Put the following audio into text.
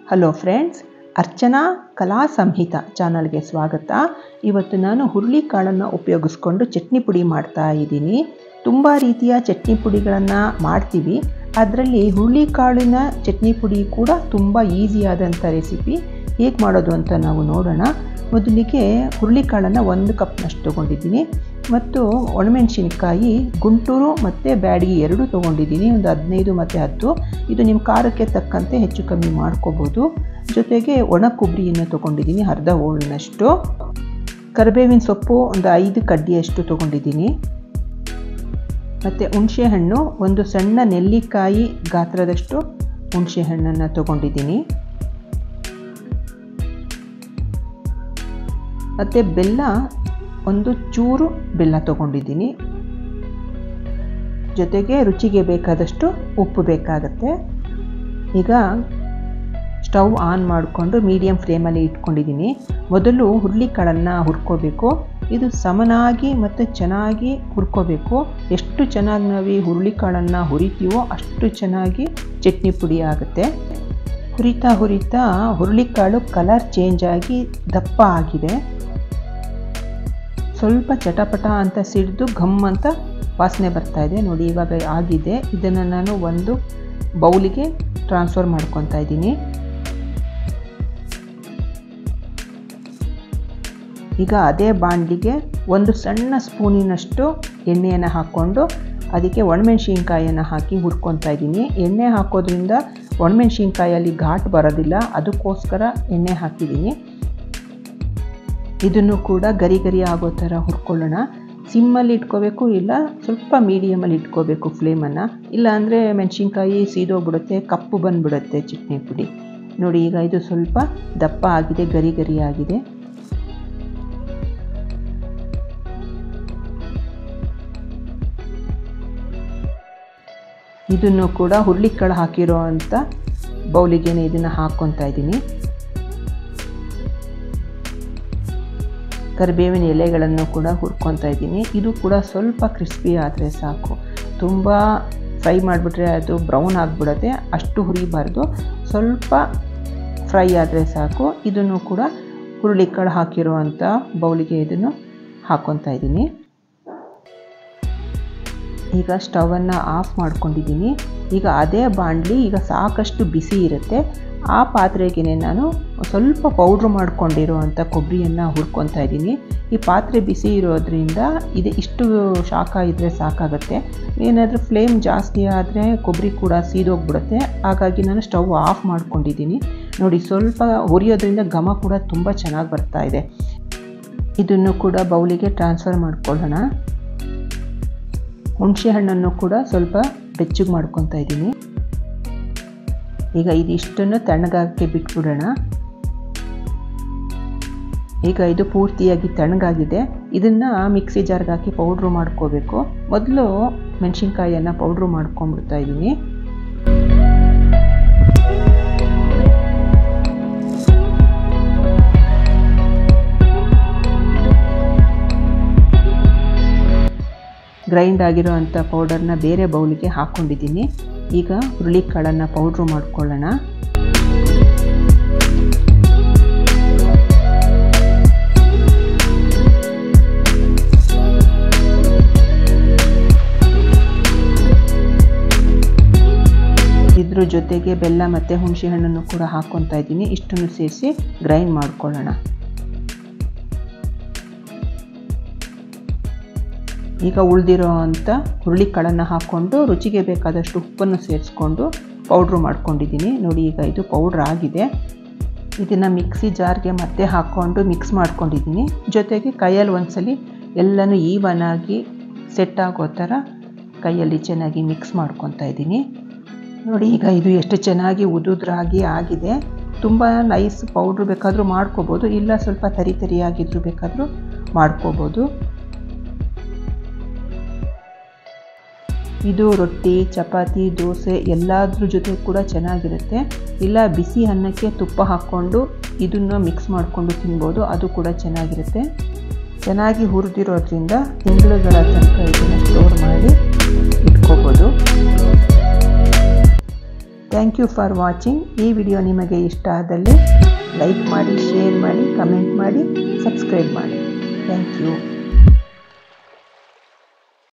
hello friends Archana ಕಲಾ ಸಂಹಿತ ಚಾನಲ್ಗೆ ಸ್ವಾಗತ ಇವತ್ತು ನಾನು ಹುರುಳಿಕಾಳನ್ನು ಉಪಯೋಗಿಸ್ಕೊಂಡು ಚಟ್ನಿ ಪುಡಿ ಮಾಡ್ತಾ ಇದ್ದೀನಿ ತುಂಬ ರೀತಿಯ ಚಟ್ನಿ ಪುಡಿಗಳನ್ನು ಮಾಡ್ತೀವಿ ಅದರಲ್ಲಿ ಹುರುಳಿಕಾಳಿನ ಚಟ್ನಿ ಪುಡಿ ಕೂಡ ತುಂಬ ಈಸಿಯಾದಂಥ ರೆಸಿಪಿ ಹೇಗೆ ಮಾಡೋದು ಅಂತ ನಾವು ನೋಡೋಣ ಮೊದಲಿಗೆ ಹುರುಳಿಕಾಳನ್ನು ಒಂದು ಕಪ್ನಷ್ಟು ತೊಗೊಂಡಿದ್ದೀನಿ ಮತ್ತು ಒಣಮೆಣಸಿನಕಾಯಿ ಗುಂಟೂರು ಮತ್ತು ಬ್ಯಾಡಗಿ ಎರಡು ತೊಗೊಂಡಿದ್ದೀನಿ ಒಂದು ಹದಿನೈದು ಮತ್ತು ಹತ್ತು ಇದು ನಿಮ್ಮ ಖಾರಕ್ಕೆ ತಕ್ಕಂತೆ ಹೆಚ್ಚು ಕಮ್ಮಿ ಮಾಡ್ಕೋಬೋದು ಜೊತೆಗೆ ಒಣ ಕೊಬ್ಬರಿಯನ್ನು ತೊಗೊಂಡಿದ್ದೀನಿ ಅರ್ಧ ಹೋಳಿನಷ್ಟು ಕರಿಬೇವಿನ ಸೊಪ್ಪು ಒಂದು ಐದು ಕಡ್ಡಿಯಷ್ಟು ತೊಗೊಂಡಿದ್ದೀನಿ ಮತ್ತು ಹುಣಸೆಹಣ್ಣು ಒಂದು ಸಣ್ಣ ನೆಲ್ಲಿಕಾಯಿ ಗಾತ್ರದಷ್ಟು ಹುಣಸೆಹಣ್ಣನ್ನು ತೊಗೊಂಡಿದ್ದೀನಿ ಮತ್ತು ಬೆಲ್ಲ ಒಂದು ಚೂರು ಬೆಲ್ಲ ತೊಗೊಂಡಿದ್ದೀನಿ ಜೊತೆಗೆ ರುಚಿಗೆ ಬೇಕಾದಷ್ಟು ಉಪ್ಪು ಬೇಕಾಗತ್ತೆ ಈಗ ಸ್ಟವ್ ಆನ್ ಮಾಡಿಕೊಂಡು ಮೀಡಿಯಮ್ ಫ್ಲೇಮಲ್ಲಿ ಇಟ್ಕೊಂಡಿದ್ದೀನಿ ಮೊದಲು ಹುರುಳಿಕಾಳನ್ನು ಹುರ್ಕೋಬೇಕು ಇದು ಸಮನಾಗಿ ಮತ್ತು ಚೆನ್ನಾಗಿ ಹುರ್ಕೋಬೇಕು ಎಷ್ಟು ಚೆನ್ನಾಗಿ ನಾವು ಈ ಹುರುಳಿಕಾಳನ್ನು ಹುರಿತೀವೋ ಅಷ್ಟು ಚೆನ್ನಾಗಿ ಚಟ್ನಿ ಪುಡಿ ಆಗುತ್ತೆ ಹುರಿತಾ ಹುರಿತಾ ಹುರುಳಿಕಾಳು ಕಲರ್ ಚೇಂಜ್ ಆಗಿ ದಪ್ಪ ಆಗಿದೆ ಸ್ವಲ್ಪ ಚಟಪಟ ಅಂತ ಸಿಡಿದು ಘಮ್ ಅಂತ ವಾಸನೆ ಬರ್ತಾ ಇದೆ ನೋಡಿ ಇವಾಗ ಆಗಿದೆ ಇದನ್ನು ನಾನು ಒಂದು ಬೌಲಿಗೆ ಟ್ರಾನ್ಸ್ಫರ್ ಮಾಡ್ಕೊತಾ ಇದ್ದೀನಿ ಈಗ ಅದೇ ಬಾಣಲಿಗೆ ಒಂದು ಸಣ್ಣ ಸ್ಪೂನಿನಷ್ಟು ಎಣ್ಣೆಯನ್ನು ಹಾಕ್ಕೊಂಡು ಅದಕ್ಕೆ ಒಣಮೆಣ್ಸಿನ್ಕಾಯನ್ನು ಹಾಕಿ ಹುರ್ಕೊತಾ ಇದ್ದೀನಿ ಎಣ್ಣೆ ಹಾಕೋದ್ರಿಂದ ಒಣಮೆಣ್ಸಿನ್ಕಾಯಲ್ಲಿ ಘಾಟ್ ಬರೋದಿಲ್ಲ ಅದಕ್ಕೋಸ್ಕರ ಎಣ್ಣೆ ಹಾಕಿದ್ದೀನಿ ಇದನ್ನು ಕೂಡ ಗರಿ ಗರಿ ಆಗೋ ಥರ ಹುರ್ಕೊಳ್ಳೋಣ ಸಿಮ್ಮಲ್ಲಿ ಇಟ್ಕೋಬೇಕು ಇಲ್ಲ ಸ್ವಲ್ಪ ಮೀಡಿಯಮಲ್ಲಿ ಇಟ್ಕೋಬೇಕು ಫ್ಲೇಮನ್ನು ಇಲ್ಲ ಅಂದರೆ ಮೆಣಸಿನ್ಕಾಯಿ ಸೀದೋಗ್ಬಿಡುತ್ತೆ ಕಪ್ಪು ಬಂದುಬಿಡುತ್ತೆ ಚಟ್ನಿ ಪುಡಿ ನೋಡಿ ಈಗ ಇದು ಸ್ವಲ್ಪ ದಪ್ಪ ಆಗಿದೆ ಗರಿ ಗರಿ ಆಗಿದೆ ಇದನ್ನು ಕೂಡ ಹುರುಳಿಕಾಳು ಹಾಕಿರೋ ಅಂಥ ಬೌಲಿಗೆನೆ ಇದನ್ನು ಹಾಕ್ಕೊತಾ ಇದ್ದೀನಿ ಕರಿಬೇವಿನ ಎಲೆಗಳನ್ನು ಕೂಡ ಹುರ್ಕೊತಾ ಇದ್ದೀನಿ ಇದು ಕೂಡ ಸ್ವಲ್ಪ ಕ್ರಿಸ್ಪಿ ಆದರೆ ಸಾಕು ತುಂಬ ಫ್ರೈ ಮಾಡಿಬಿಟ್ರೆ ಅದು ಬ್ರೌನ್ ಆಗಿಬಿಡುತ್ತೆ ಅಷ್ಟು ಹುರಿಬಾರ್ದು ಸ್ವಲ್ಪ ಫ್ರೈ ಆದರೆ ಸಾಕು ಇದನ್ನು ಕೂಡ ಹುರುಳಿಕಾಳು ಹಾಕಿರೋ ಅಂಥ ಬೌಲಿಗೆ ಇದನ್ನು ಹಾಕ್ಕೊತಾ ಇದ್ದೀನಿ ಈಗ ಸ್ಟವನ್ನು ಆಫ್ ಮಾಡ್ಕೊಂಡಿದ್ದೀನಿ ಈಗ ಅದೇ ಬಾಣಲಿ ಈಗ ಸಾಕಷ್ಟು ಬಿಸಿ ಇರುತ್ತೆ ಆ ಪಾತ್ರೆಗೆ ನಾನು ಸ್ವಲ್ಪ ಪೌಡ್ರ್ ಮಾಡ್ಕೊಂಡಿರೋ ಅಂಥ ಕೊಬ್ಬರಿಯನ್ನು ಹುರ್ಕೊತಾ ಇದ್ದೀನಿ ಈ ಪಾತ್ರೆ ಬಿಸಿ ಇರೋದ್ರಿಂದ ಇದು ಇಷ್ಟು ಶಾಖ ಇದ್ದರೆ ಸಾಕಾಗುತ್ತೆ ಏನಾದರೂ ಫ್ಲೇಮ್ ಜಾಸ್ತಿ ಆದರೆ ಕೊಬ್ಬರಿ ಕೂಡ ಸೀದೋಗ್ಬಿಡುತ್ತೆ ಹಾಗಾಗಿ ನಾನು ಸ್ಟವ್ ಆಫ್ ಮಾಡ್ಕೊಂಡಿದ್ದೀನಿ ನೋಡಿ ಸ್ವಲ್ಪ ಹುರಿಯೋದ್ರಿಂದ ಘಮ ಕೂಡ ತುಂಬ ಚೆನ್ನಾಗಿ ಬರ್ತಾ ಇದೆ ಇದನ್ನು ಕೂಡ ಬೌಲಿಗೆ ಟ್ರಾನ್ಸ್ಫರ್ ಮಾಡ್ಕೊಳ್ಳೋಣ ಹುಣಸೆ ಹಣ್ಣನ್ನು ಕೂಡ ಸ್ವಲ್ಪ ಬೆಚ್ಚಗೆ ಮಾಡ್ಕೊತಾ ಇದ್ದೀನಿ ಈಗ ಇದಿಷ್ಟನ್ನು ತಣ್ಣಗಾಗಕ್ಕೆ ಬಿಟ್ಬಿಡೋಣ ಈಗ ಇದು ಪೂರ್ತಿಯಾಗಿ ತಣ್ಣಗಾಗಿದೆ ಇದನ್ನು ಮಿಕ್ಸಿ ಜಾರ್ಗೆ ಹಾಕಿ ಪೌಡ್ರು ಮಾಡ್ಕೋಬೇಕು ಮೊದಲು ಮೆಣಸಿನ್ಕಾಯಿಯನ್ನು ಪೌಡ್ರು ಮಾಡ್ಕೊಂಡ್ಬಿಡ್ತಾ ಇದ್ದೀನಿ ಗ್ರೈಂಡ್ ಆಗಿರೋ ಅಂಥ ಪೌಡರ್ನ ಬೇರೆ ಬೌಲಿಗೆ ಹಾಕ್ಕೊಂಡಿದ್ದೀನಿ ಈಗ ಹುರುಳಿಕಾಳನ್ನು ಪೌಡ್ರು ಮಾಡ್ಕೊಳ್ಳೋಣ ಇದ್ರ ಜೊತೆಗೆ ಬೆಲ್ಲ ಮತ್ತು ಹುಣಸೆ ಹಣ್ಣನ್ನು ಕೂಡ ಹಾಕ್ಕೊತಾ ಇದ್ದೀನಿ ಇಷ್ಟನ್ನು ಸೇರಿಸಿ ಗ್ರೈಂಡ್ ಮಾಡ್ಕೊಳ್ಳೋಣ ಈಗ ಉಳಿದಿರೋ ಅಂಥ ಹುರುಳಿಕಾಳನ್ನು ಹಾಕ್ಕೊಂಡು ರುಚಿಗೆ ಬೇಕಾದಷ್ಟು ಉಪ್ಪನ್ನು ಸೇರಿಸ್ಕೊಂಡು ಪೌಡ್ರು ಮಾಡ್ಕೊಂಡಿದ್ದೀನಿ ನೋಡಿ ಈಗ ಇದು ಪೌಡ್ರ್ ಆಗಿದೆ ಇದನ್ನು ಮಿಕ್ಸಿ ಜಾರ್ಗೆ ಮತ್ತೆ ಹಾಕ್ಕೊಂಡು ಮಿಕ್ಸ್ ಮಾಡ್ಕೊಂಡಿದ್ದೀನಿ ಜೊತೆಗೆ ಕೈಯಲ್ಲಿ ಒಂದ್ಸಲಿ ಎಲ್ಲನೂ ಈವನ್ ಆಗಿ ಸೆಟ್ ಆಗೋ ಥರ ಕೈಯಲ್ಲಿ ಚೆನ್ನಾಗಿ ಮಿಕ್ಸ್ ಮಾಡ್ಕೊತಾ ಇದ್ದೀನಿ ನೋಡಿ ಈಗ ಇದು ಎಷ್ಟು ಚೆನ್ನಾಗಿ ಉದುದ್ರಾಗಿ ಆಗಿದೆ ತುಂಬ ನೈಸ್ ಪೌಡ್ರ್ ಬೇಕಾದರೂ ಮಾಡ್ಕೋಬೋದು ಇಲ್ಲ ಸ್ವಲ್ಪ ತರಿ ತರಿಯಾಗಿದ್ದರೂ ಬೇಕಾದರೂ ಮಾಡ್ಕೋಬೋದು ಇದು ರೊಟ್ಟಿ ಚಪಾತಿ ದೋಸೆ ಎಲ್ಲದ್ರ ಜೊತೆ ಕೂಡ ಚೆನ್ನಾಗಿರುತ್ತೆ ಇಲ್ಲ ಬಿಸಿ ಅನ್ನಕ್ಕೆ ತುಪ್ಪ ಹಾಕ್ಕೊಂಡು ಇದನ್ನು ಮಿಕ್ಸ್ ಮಾಡಿಕೊಂಡು ತಿನ್ಬೋದು ಅದು ಕೂಡ ಚೆನ್ನಾಗಿರುತ್ತೆ ಚೆನ್ನಾಗಿ ಹುರಿದಿರೋದ್ರಿಂದ ತಿಂಗಳುಗಳ ತನಕ ಇದನ್ನು ಸ್ಟೋರ್ ಮಾಡಿ ಇಟ್ಕೋಬೋದು ಥ್ಯಾಂಕ್ ಯು ಫಾರ್ ವಾಚಿಂಗ್ ಈ ವಿಡಿಯೋ ನಿಮಗೆ ಇಷ್ಟ ಆದಲ್ಲಿ ಲೈಕ್ ಮಾಡಿ ಶೇರ್ ಮಾಡಿ ಕಮೆಂಟ್ ಮಾಡಿ ಸಬ್ಸ್ಕ್ರೈಬ್ ಮಾಡಿ ಥ್ಯಾಂಕ್ ಯು